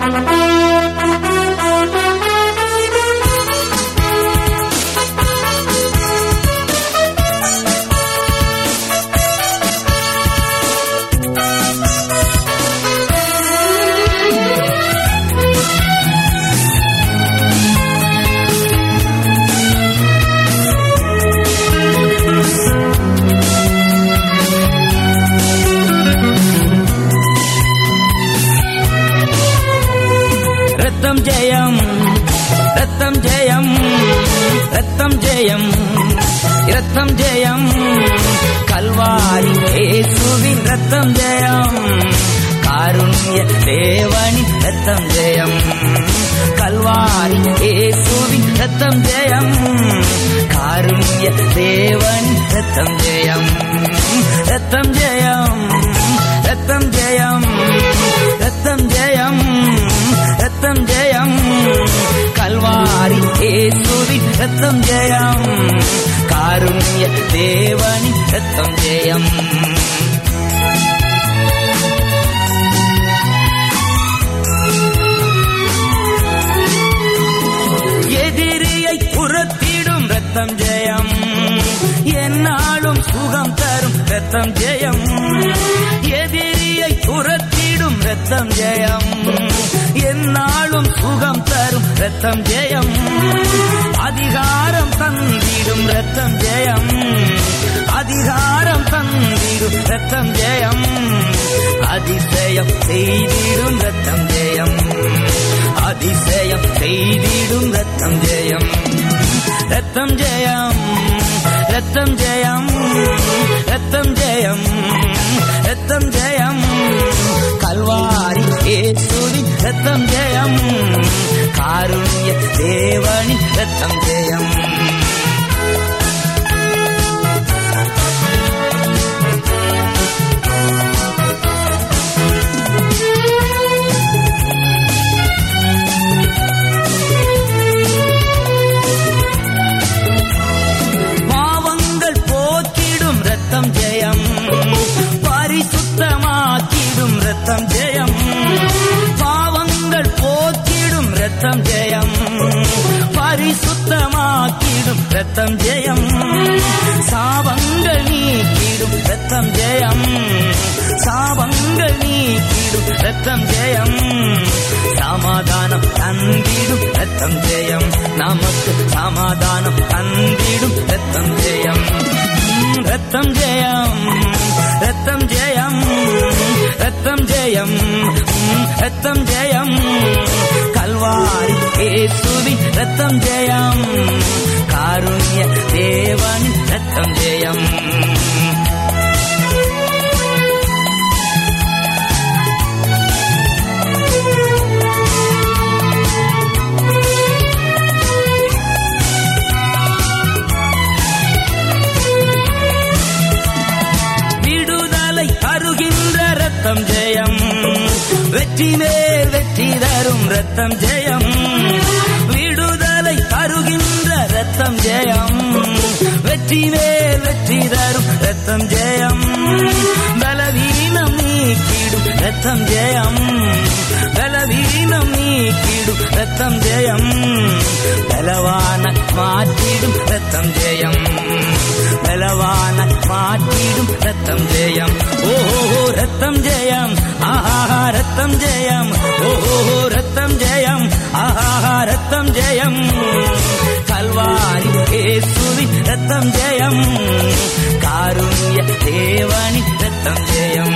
ரத்தம் ஜெயம் ரத்தம் ஜெயம் ரத்தம் ஜெயம் ரத்தம் ஜெயம் கல்வாரி இயேசுவின் ரத்தம் ஜெயம் காருண்ய தேவனின் ரத்தம் ஜெயம் கல்வாரி இயேசுவின் ரத்தம் ஜெயம் காருண்ய தேவனின் ரத்தம் ஜெயம் ரத்தம் ஜெயம் ரத்தம் ஜெயம் ரத்தம் ஜெயம் ரத்தம் ஜெயம் கல்வாரி இயேசுவின் ரத்தம் ஜெயம் காருண்ய தேவனின் ரத்தம் ஜெயம் எதிரியை புறத்திடும் ரத்தம் ஜெயம் என்னாலும் சுகம் தரும் ரத்தம் ஜெயம் எதிரியை புறத்திடும் ரத்தம் ஜெயம் என்னாலும் சுகம் தரும் ரத்தம் ஜெயம் அதிகாரம் தந்திடும் ரத்தம் ஜெயம் அதிகாரம் தந்திடும் ரத்தம் ஜெயம் அதிசயம் செய்திடும் ரத்தம் ஜெயம் அதிசயம் செய்திடும் ரத்தம் ஜெயம் ரத்தம் ஜெயம் ரத்தம் ஜெயம் ரத்தம் ஜெயம் ரத்தம் ஜெயம் கல்வாரி ஏசுவின் ரத்தம் ஜெயம் காருண்ய தேவனின் ரத்தம் ஜெயம் பாவங்கள் போக்கிடும் ரத்தம் ஜெயம் பரிசுத்தமாக்கிடும் ரத்தம் ஜெயம் பாவங்கள் போக்கிடும் ரத்தம் ஜெயம் பரிசுத்தமாக்கிடும் ரத்தம் ஜெயம் சாபங்கள் நீக்கிடும் ரத்தம் ஜெயம் சாபங்கள் நீக்கிடும் ரத்தம் ஜெயம் சமாதானம் தந்திடும் ரத்தம் ஜெயம் நமக்கு சமாதானம் தந்திடும் ரத்தம் ஜெயம் உம், ரத்தம் ஜெயம் ரத்தம் ஜெயம் ரத்தம் ஜெயம் உம், ரத்தம் ஜெயம் கல்வாரி இயேசுவின் ரத்தம் ஜெயம் காருண்ய தேவனின் ரத்தம் ஜெயம் விடுதலை தருகின்ற ரத்தம் ஜெயம் வெற்றி மேல் வெற்றி தரும் ரத்தம் ஜெயம் விடுதலை தருகின்ற ரத்தம் ஜெயம் வெற்றி மேல் வெற்றி தரும் ரத்தம் ஜெயம் பலவீனம் நீக்கிடும் ரத்தம் ஜெயம் பலவீனம் நீக்கிடும் ரத்தம் ஜெயம் பலவான மாற்றிடும் ரத்தம் ஜெயம் பலவான மாற்றிடும் ரத்தம் ஜெயம் ஓஹோ ரத்தம் ஜெயம் ஆஹா ரத்தம் ஜெயம் ஓஹோ ரத்தம் ஜெயம் ஆஹா ரத்தம் ஜெயம் கல்வாரி இயேசுவி ரத்தம் ஜெயம் காருண்ய தேவனி ரத்தம் ஜெயம்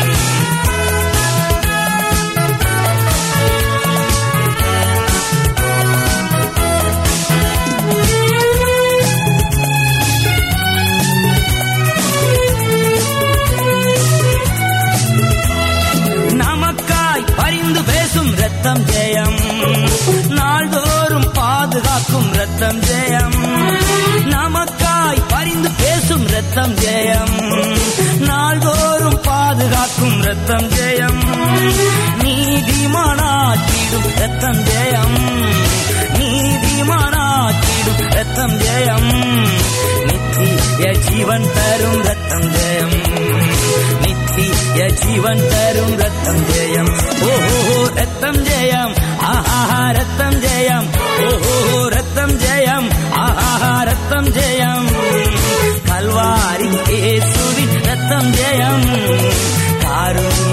நமக்காய் பரிந்து பேசும் ரத்தம் ஜெயம் நாள்தோறும் பாதுகாக்கும் ரத்தம் ஜெயம் நமக்காய் பரிந்து பேசும் ரத்தம் ஜெயம் நாள்தோறும் பாதுகாக்கும் ரத்தம் ஜெயம் நீதிமானாக்கிடும் ரத்தம் ஜெயம் நீதிமானாக்கிடும் ரத்தம் ஜெயம் நித்திய ஜீவன் தரும் ரத்தம் ஜெயம் நித்திய ஜீவன் தரும் ரத்தம் ஜெயம் ஓஹோ ரத்தம் ஜெயம்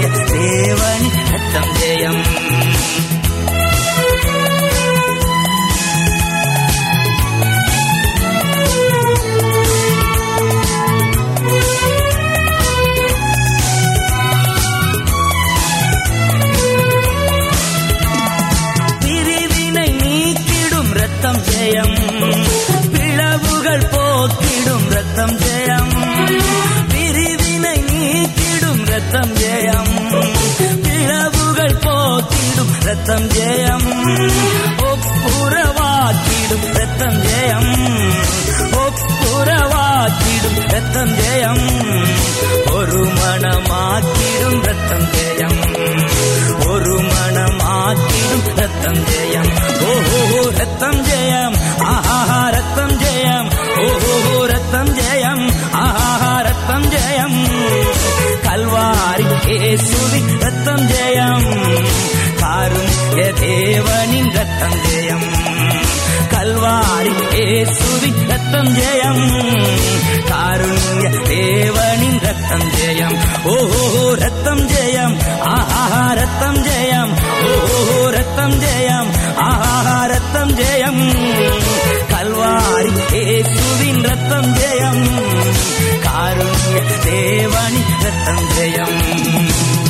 காருண்ய தேவனி ரத்தம் ஜெயம் பிரிவினை நீக்கிடும் ரத்தம் ஜெயம் பிளவுகள் போக்கிடும் ரத்தம் ஜெயம் பிரிவினை நீக்கிடும் ரத்தம் ஜெயம் பிளவுகள் போக்கிடும் ரத்தம் ஜெயம் ஒப்புரவாக்கிடும் ரத்தம் ஜெயம் ஒப்புரவாக்கிடும் ரத்தம் ஜெயம் ஒரு மனமாக்கிடும் ரத்தம் ஜெயம் ஒரு மனமாக்கிடும் ரத்தம் ஜெயம் ஓஹோ ரத்தம் ஜெயம் ஆஹா ரத்தம் ஜெயம் ஓஹோ ரத்தம் ஜெயம் ஆஹா ரத்தம் ஜெயம் கல்வாரி இயேசுவின் ரத்தம் ஜெயம் காருண்ய தேவனின் ரத்தம் ஜெயம் கல்வாரி இயேசுவின் ரத்தம் ஜெயம் காருண்ய தேவனின் ரத்தம் ஜெயம் ஓஹோ ரத்தம் ஜெயம் ஆஹா ரத்தம் ஜெயம் ஓஹோ ரத்தம் ஜெயம் ஆஹா ரத்தம் ஜெயம் கல்வாரி இயேசுவின் ரத்தம் ஜெயம் காருண்ய தேவனின் ரத்தம் ஜெயம்